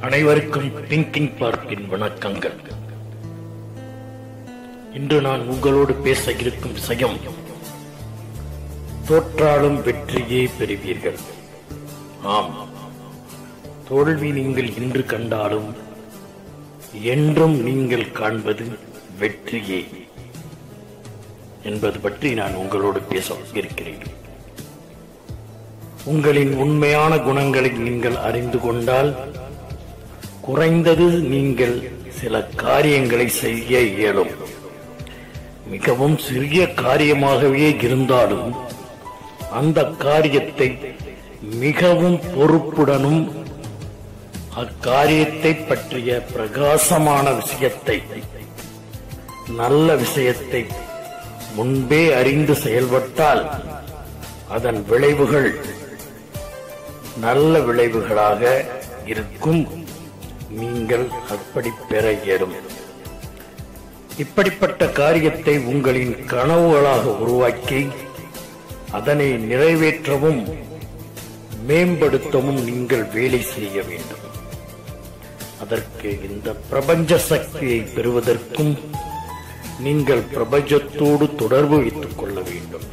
அனைவருக்கும் திங்கிங் பார்க்கின் வணக்கங்கள் இன்று நான் உங்களோடு பேச இருக்கும் விஷயம் தோற்றாலும் வெற்றியே பெறுவீர்கள் ஆம் தோல்வி நீங்கள் இன்று கண்டாலும் என்றும் நீங்கள் காண்பது வெற்றியே என்பது பற்றி நான் உங்களோடு பேச இருக்கிறேன் உங்களின் உண்மையான குணங்களை நீங்கள் அறிந்து கொண்டால் குறைந்தது நீங்கள் சில காரியங்களை செய்ய இயலும் மிகவும் சிறிய காரியமாகவே இருந்தாலும் அந்த காரியத்தை மிகவும் பொறுப்புடனும் அக்காரியத்தை பற்றிய பிரகாசமான விஷயத்தை நல்ல விஷயத்தை முன்பே அறிந்து செயல்பட்டால் அதன் விளைவுகள் நல்ல விளைவுகளாக இருக்கும் நீங்கள் அப்படி பெற இயலும் இப்படிப்பட்ட காரியத்தை உங்களின் கனவுகளாக உருவாக்கி அதனை நிறைவேற்றவும் மேம்படுத்தவும் நீங்கள் வேலை செய்ய வேண்டும் அதற்கு இந்த பிரபஞ்ச சக்தியை பெறுவதற்கும் நீங்கள் பிரபஞ்சத்தோடு தொடர்பு வைத்துக் கொள்ள வேண்டும்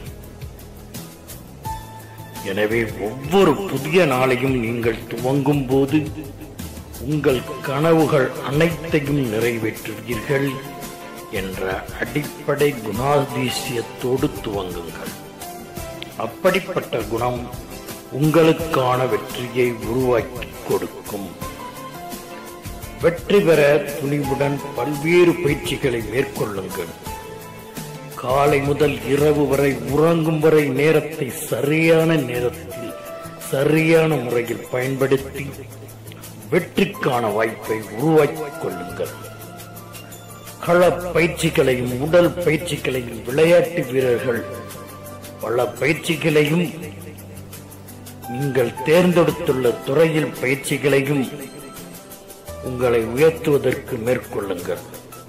எனவே ஒவ்வொரு புதிய நாளையும் நீங்கள் துவங்கும் போது உங்கள் கனவுகள் அனைத்தையும் நிறைவேற்றுவீர்கள் என்ற அடிப்படை குணாதிசயத்தோடு துவங்குங்கள் அப்படிப்பட்ட குணம் உங்களுக்கான வெற்றியை உருவாக்கி கொடுக்கும் வெற்றி பெற துணிவுடன் பல்வேறு பயிற்சிகளை மேற்கொள்ளுங்கள் காலை முதல் இரவு வரை உறங்கும் வரை நேரத்தை சரியான நேரத்தில் சரியான முறையில் பயன்படுத்தி வெற்றிக்கான வாய்ப்பை உருவாக்கிக் கொள்ளுங்கள் கள பயிற்சிகளையும் உடல் பயிற்சிகளையும் விளையாட்டு வீரர்கள் பல பயிற்சிகளையும் நீங்கள் தேர்ந்தெடுத்துள்ள துறையில் பயிற்சிகளையும் உங்களை உயர்த்துவதற்கு மேற்கொள்ளுங்கள்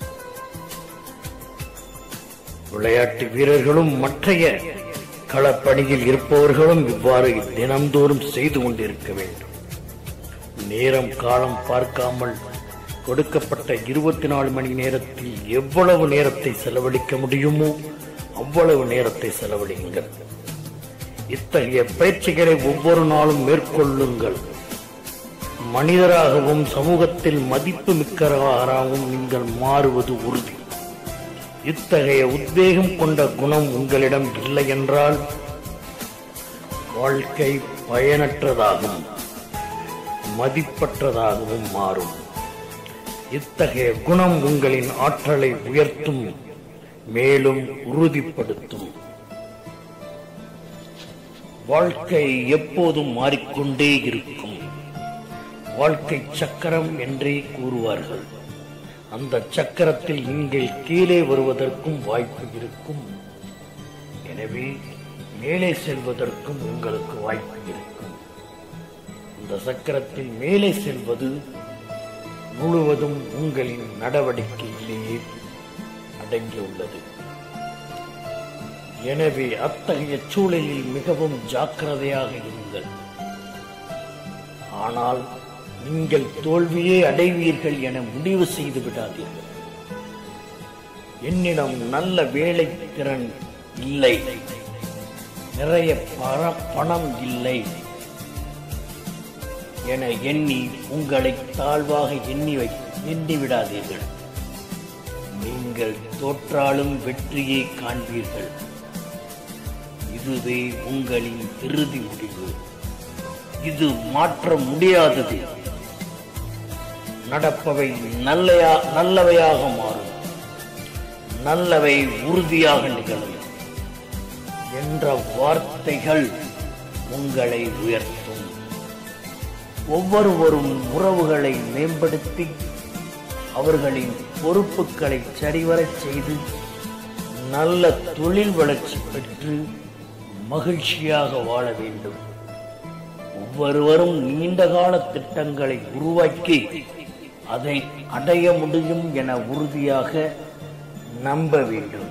விளையாட்டு வீரர்களும் மற்றைய களப்பணியில் இருப்பவர்களும் இவ்வாறு தினந்தோறும் செய்து கொண்டிருக்க வேண்டும் நேரம் காலம் பார்க்காமல் கொடுக்கப்பட்ட இருபத்தி நாலு மணி நேரத்தில் எவ்வளவு நேரத்தை செலவழிக்க முடியுமோ அவ்வளவு நேரத்தை செலவழியுங்கள் இத்தகைய பயிற்சிகளை ஒவ்வொரு நாளும் மேற்கொள்ளுங்கள் மனிதராகவும் சமூகத்தில் மதிப்பு மிக்கவராகவும் நீங்கள் மாறுவது உறுதி இத்தகைய உத்வேகம் கொண்ட குணம் உங்களிடம் இல்லை என்றால் வாழ்க்கை பயனற்றதாகும் மதிப்பற்றதாகவும் மாறும் இத்தகைய குணம் உங்களின் ஆற்றலை உயர்த்தும் மேலும் உறுதிப்படுத்தும் வாழ்க்கை எப்போதும் மாறிக்கொண்டே இருக்கும் வாழ்க்கை சக்கரம் என்றே கூறுவார்கள் அந்த சக்கரத்தில் நீங்கள் கீழே வருவதற்கும் வாய்ப்பு இருக்கும் எனவே மேலே செல்வதற்கும் உங்களுக்கு வாய்ப்பு இருக்கும் இந்த சக்கரத்தில் மேலே செல்வது முழுவதும் உங்களின் நடவடிக்கையிலேயே அடங்கியுள்ளது எனவே அத்தகைய சூழலில் மிகவும் ஜாக்கிரதையாக இருங்கள் ஆனால் நீங்கள் தோல்வியே அடைவீர்கள் என முடிவு செய்து விடாதீர்கள் என்னிடம் நல்ல வேலை திறன் இல்லை நிறைய பண- பணம் இல்லை என எண்ணி உங்களை தாழ்வாக எண்ணி வை எண்ணி விடாதீர்கள் நீங்கள் தோற்றாலும் வெற்றியை காண்பீர்கள் இதுவே உங்களின் இறுதி முடிவு இது மாற்ற முடியாதது நடப்பவை நல்லையா நல்லவையாக மாறும் நல்லவை உறுதியாக நிகழும் என்ற வார்த்தைகள் உங்களை உயர்த்தும் ஒவ்வொருவரும் உறவுகளை மேம்படுத்தி அவர்களின் பொறுப்புகளை சரிவரச் செய்து நல்ல தொழில் வளர்ச்சி பெற்று மகிழ்ச்சியாக வாழ வேண்டும் ஒவ்வொருவரும் நீண்டகால திட்டங்களை உருவாக்கி அதை அடைய முடியும் என உறுதியாக நம்ப வேண்டும்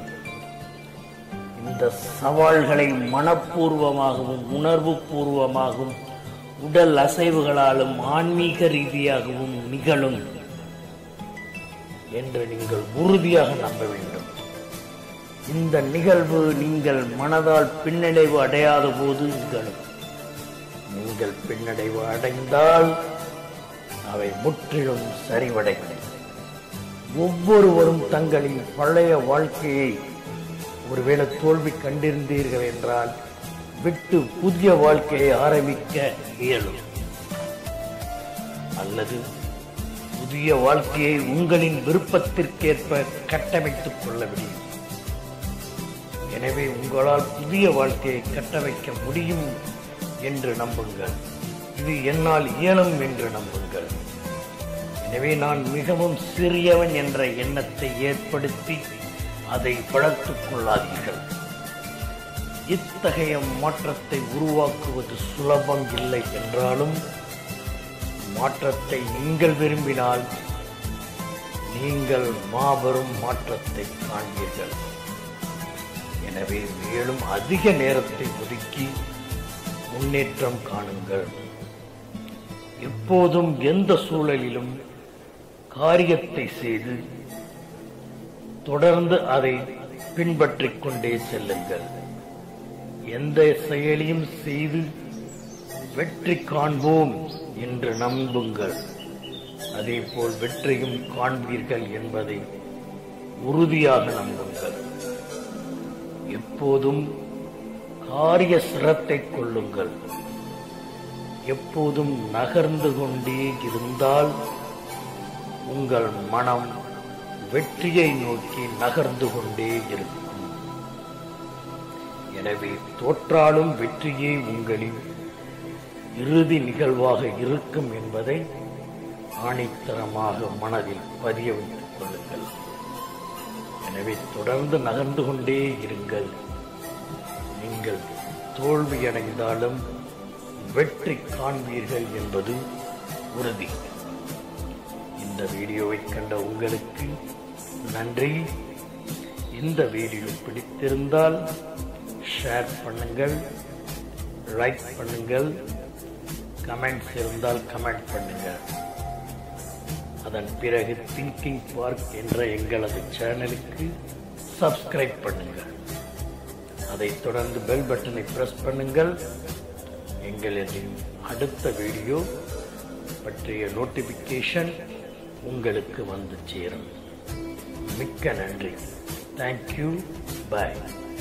இந்த சவால்களை மனப்பூர்வமாகவும் உணர்வு பூர்வமாகவும் உடல் அசைவுகளாலும் ஆன்மீக ரீதியாகவும் நிகழும் என்று நீங்கள் உறுதியாக நம்ப வேண்டும் இந்த நிகழ்வு நீங்கள் மனதால் பின்னடைவு அடையாத போது நிகழும் நீங்கள் பின்னடைவு அடைந்தால் அவை முற்றிலும் சரிவடையும் ஒவ்வொருவரும் தங்களின் பழைய வாழ்க்கையை ஒருவேளை தோல்வி கண்டிருந்தீர்கள் என்றால் விட்டு புதிய வாழ்க்கையை ஆரம்பிக்க இயலும் அல்லது புதிய வாழ்க்கையை உங்களின் விருப்பத்திற்கேற்ப கட்டமைத்துக் கொள்ள முடியும் எனவே உங்களால் புதிய வாழ்க்கையை கட்டமைக்க முடியும் என்று நம்புங்கள் இது என்னால் இயலும் என்று நம்புங்கள் எனவே நான் மிகவும் சிறியவன் என்ற எண்ணத்தை ஏற்படுத்தி அதை வளர்த்துக் கொள்ளாதீர்கள் இத்தகைய மாற்றத்தை உருவாக்குவது சுலபம் இல்லை என்றாலும் மாற்றத்தை நீங்கள் விரும்பினால் நீங்கள் மாபெரும் மாற்றத்தை காண்பீர்கள் எனவே மேலும் அதிக நேரத்தை ஒதுக்கி முன்னேற்றம் காணுங்கள் எப்போதும் எந்த சூழலிலும் காரியத்தை செய்து தொடர்ந்து அதை பின்பற்றிக் கொண்டே செல்லுங்கள் எந்த செயலையும் செய்து வெற்றி காண்போம் என்று நம்புங்கள் அதேபோல் வெற்றியும் காண்பீர்கள் என்பதை உறுதியாக நம்புங்கள் எப்போதும் காரிய சிரத்தை கொள்ளுங்கள் எப்போதும் நகர்ந்து கொண்டே இருந்தால் உங்கள் மனம் வெற்றியை நோக்கி நகர்ந்து கொண்டே இருக்கும் எனவே தோற்றாலும் வெற்றியே உங்களின் இறுதி நிகழ்வாக இருக்கும் என்பதை ஆணித்தரமாக மனதில் பதிய வைத்துக் கொள்ளுங்கள் எனவே தொடர்ந்து நகர்ந்து கொண்டே இருங்கள் நீங்கள் தோல்வியடைந்தாலும் வெற்றி காண்பீர்கள் என்பது உறுதி இந்த வீடியோவை கண்ட உங்களுக்கு நன்றி இந்த வீடியோ பிடித்திருந்தால் ஷேர் பண்ணுங்கள் லைக் பண்ணுங்கள் கமெண்ட்ஸ் இருந்தால் கமெண்ட் பண்ணுங்கள் அதன் பிறகு திங்கிங் பார்க் என்ற எங்களது சேனலுக்கு சப்ஸ்கிரைப் பண்ணுங்கள் அதைத் தொடர்ந்து பெல் பட்டனை பிரஸ் பண்ணுங்கள் எங்களின் அடுத்த வீடியோ பற்றிய நோட்டிபிகேஷன் உங்களுக்கு வந்து சேரும் மிக்க நன்றி தேங்க்யூ பாய்